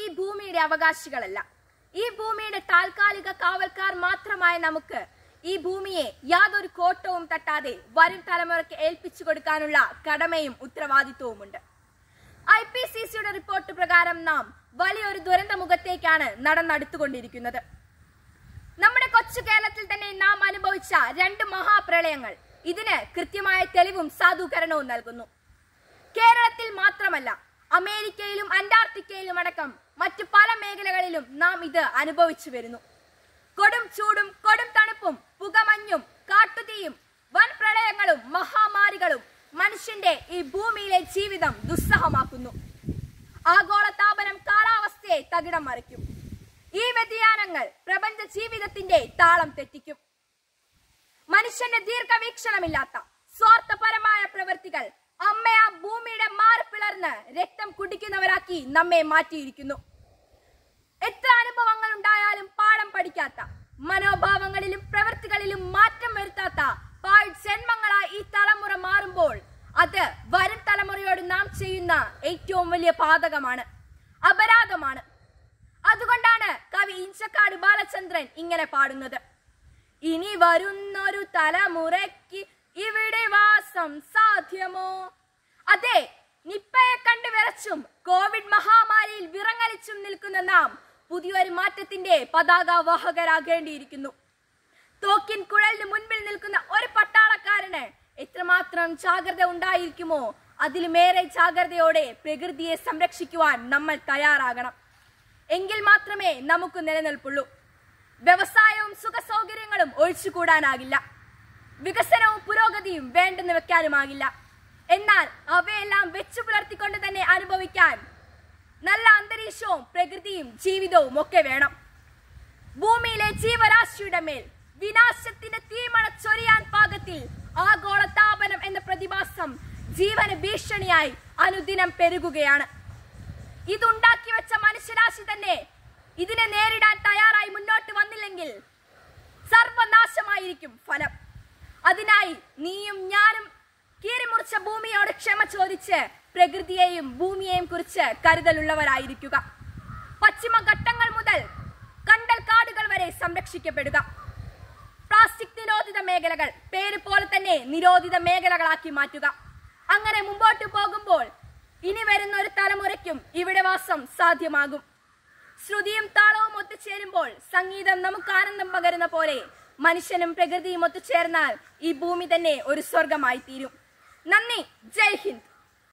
ഈ ഭൂമിയുടെ അവകാശികളല്ല ഈ ഭൂമിയുടെ താൽക്കാലിക കാവൽക്കാർ മാത്രമായ നമുക്ക് ഈ ഭൂമിയെ യാതൊരു കോട്ടവും തട്ടാതെ വരും തലമുറയ്ക്ക് ഏൽപ്പിച്ചു കൊടുക്കാനുള്ള കടമയും ഉത്തരവാദിത്വവുമുണ്ട് ഐ പി സി സിയുടെ റിപ്പോർട്ട് പ്രകാരം നാം വലിയൊരു ദുരന്ത മുഖത്തേക്കാണ് നടന്നെടുത്തുകൊണ്ടിരിക്കുന്നത് നമ്മുടെ കൊച്ചു കേരളത്തിൽ തന്നെ നാം അനുഭവിച്ച രണ്ട് മഹാപ്രളയങ്ങൾ ഇതിന് കൃത്യമായ തെളിവും സാധൂകരണവും നൽകുന്നു കേരളത്തിൽ മാത്രമല്ല അമേരിക്കയിലും അന്റാർട്ടിക്കയിലും അടക്കം മറ്റു പല മേഖലകളിലും നാം ഇത് അനുഭവിച്ചു വരുന്നു കൊടും ചൂടും കൊടും തണുപ്പും പുകമഞ്ഞും കാട്ടുതീയും വൻ പ്രളയങ്ങളും മഹാമാരികളും മനുഷ്യന്റെ ഈ ഭൂമിയിലെ ജീവിതം ദുസ്സഹമാക്കുന്നു ആഗോളതാപനം കാലാവസ്ഥയെ തകിടം മറിക്കും ഈ വ്യതിയാനങ്ങൾ പ്രപഞ്ച ജീവിതത്തിന്റെ താളം തെറ്റിക്കും മനുഷ്യന്റെ ദീർഘവീക്ഷണമില്ലാത്ത സ്വാർത്ഥപരമായ പ്രവൃത്തികൾ അമ്മയെ ആ ഭൂമിയുടെ മാറി പിളർന്ന് രക്തം കുടിക്കുന്നവരാക്കി നമ്മെ മാറ്റിയിരിക്കുന്നു എത്ര അനുഭവങ്ങൾ ഉണ്ടായാലും പാഠം പഠിക്കാത്ത മനോഭാവങ്ങളിലും പ്രവൃത്തികളിലും മാറ്റം വരുത്താത്ത പാഴ് ജന്മങ്ങളായി ഈ തലമുറ മാറുമ്പോൾ അത് വരും തലമുറയോട് നാം ചെയ്യുന്ന ഏറ്റവും വലിയ പാതകമാണ് അപരാധമാണ് അതുകൊണ്ടാണ് കവി ഇഞ്ചക്കാട് ബാലചന്ദ്രൻ ഇങ്ങനെ പാടുന്നത് ഇനി വരുന്നൊരു തലമുറയ്ക്ക് ഇവിടെ വാസം സാധ്യമോ അതെ നിപ്പയെ കണ്ട് വിറച്ചും കോവിഡ് മഹാമാരിയിൽ വിറങ്ങലിച്ചും നിൽക്കുന്ന നാം പുതിയൊരു മാറ്റത്തിന്റെ പതാകവാഹകരാകേണ്ടിയിരിക്കുന്നു തോക്കിൻ കുഴലിന് മുൻപിൽ നിൽക്കുന്ന ഒരു പട്ടാളക്കാരന് എത്രമാത്രം ജാഗ്രത ഉണ്ടായിരിക്കുമോ അതിലുമേറെ ജാഗ്രതയോടെ പ്രകൃതിയെ സംരക്ഷിക്കുവാൻ നമ്മൾ തയ്യാറാകണം എങ്കിൽ മാത്രമേ നമുക്ക് നിലനിൽപ്പുള്ളൂ വ്യവസായവും സുഖ സൗകര്യങ്ങളും ഒഴിച്ചുകൂടാനാകില്ല വികസനവും പുരോഗതിയും വേണ്ടെന്ന് വെക്കാനുമാകില്ല എന്നാൽ അവയെല്ലാം വെച്ചു പുലർത്തിക്കൊണ്ട് തന്നെ അനുഭവിക്കാൻ നല്ല അന്തരീക്ഷവും പ്രകൃതിയും ജീവിതവും ഒക്കെ വേണം ഭൂമിയിലെ ജീവരാശിയുടെ മേൽ വിനാശത്തിന്റെ തീമണച്ചൊരിയാൻ പാകത്തിൽ ആഗോളതാപനം എന്ന പ്രതിഭാസം ജീവന ഭീഷണിയായി അനുദിനം പെരുകുകയാണ് ഇതുണ്ടാക്കി വെച്ച മനുഷ്യരാശി തന്നെ ഇതിനെ നേരിടാൻ തയ്യാറായി മുന്നോട്ട് വന്നില്ലെങ്കിൽ സർവനാശമായിരിക്കും ഫലം അതിനായി നീയും ഞാനും കീറിമുറിച്ച ഭൂമിയോട് ക്ഷമ ചോദിച്ച് പ്രകൃതിയെയും ഭൂമിയെയും കുറിച്ച് കരുതലുള്ളവരായിരിക്കുക പശ്ചിമഘട്ടങ്ങൾ മുതൽ കണ്ടൽ കാടുകൾ വരെ സംരക്ഷിക്കപ്പെടുക പ്ലാസ്റ്റിക് നിരോധിത മേഖലകൾ പേര് പോലെ തന്നെ നിരോധിത മേഖലകളാക്കി മാറ്റുക അങ്ങനെ മുമ്പോട്ട് പോകുമ്പോൾ ഇനി വരുന്ന ഒരു തലമുറയ്ക്കും ഇവിടെ വാസം സാധ്യമാകും ശ്രുതിയും താളവും ഒത്തുചേരുമ്പോൾ സംഗീതം നമുക്ക് ആനന്ദം പകരുന്ന പോലെ മനുഷ്യനും പ്രകൃതിയും ഒത്തുചേർന്നാൽ ഈ ഭൂമി തന്നെ ഒരു സ്വർഗമായി തീരും നന്ദി ജയ് ഹിന്ദ്